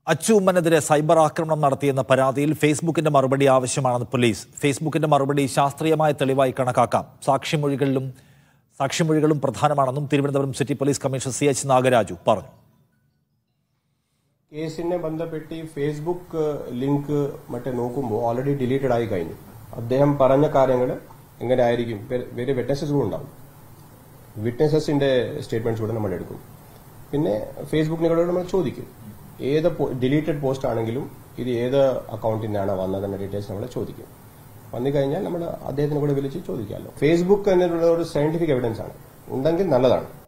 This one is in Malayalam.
അച്ചു ഉമ്മനെതിരെ സൈബർ ആക്രമണം നടത്തിയെന്ന പരാതിയിൽ ഫേസ്ബുക്കിന്റെ മറുപടി ആവശ്യമാണെന്ന് പോലീസ് ഫേസ്ബുക്കിന്റെ മറുപടി ശാസ്ത്രീയമായ തെളിവായി കണക്കാക്കാം സാക്ഷിമൊഴികളിലും സാക്ഷിമൊഴികളും പ്രധാനമാണെന്നും Thiruvananthapuram city police commissioner C H Nagaraju പറഞ്ഞു കേസിനെ ബന്ധപ്പെട്ട് ഈ ഫേസ്ബുക്ക് ലിങ്ക് മറ്റേ നോക്കുമ്പോൾ ഓൾറെഡി ഡിലീറ്റഡ് ആയി കഴിഞ്ഞു അദ്ദേഹം പറഞ്ഞ കാര്യങ്ങൾ എങ്ങനെ ആയിരിക്കും വേറെ വിറ്റ്നസസ് കൂടെ ഉണ്ടാവും വിറ്റ്നസസിന്റെ സ്റ്റേറ്റ്മെന്റ്സ് കൂടെ നമ്മൾ എടുക്കും പിന്നെ ഫേസ്ബുക്കിനോട് നമ്മൾ ചോദിക്കും ഏത് ഡിലീറ്റഡ് പോസ്റ്റ് ആണെങ്കിലും ഇത് ഏത് അക്കൗണ്ടിൽ നിന്നാണ് വന്നതെന്ന ഡീറ്റെയിൽസ് നമ്മൾ ചോദിക്കും വന്നു കഴിഞ്ഞാൽ നമ്മൾ അദ്ദേഹത്തിനെ കൂടെ വിളിച്ച് ചോദിക്കാമല്ലോ ഫേസ്ബുക്ക് എന്നുള്ള ഒരു സയന്റിഫിക് എവിഡൻസ് ആണ് ഉണ്ടെങ്കിൽ നല്ലതാണ്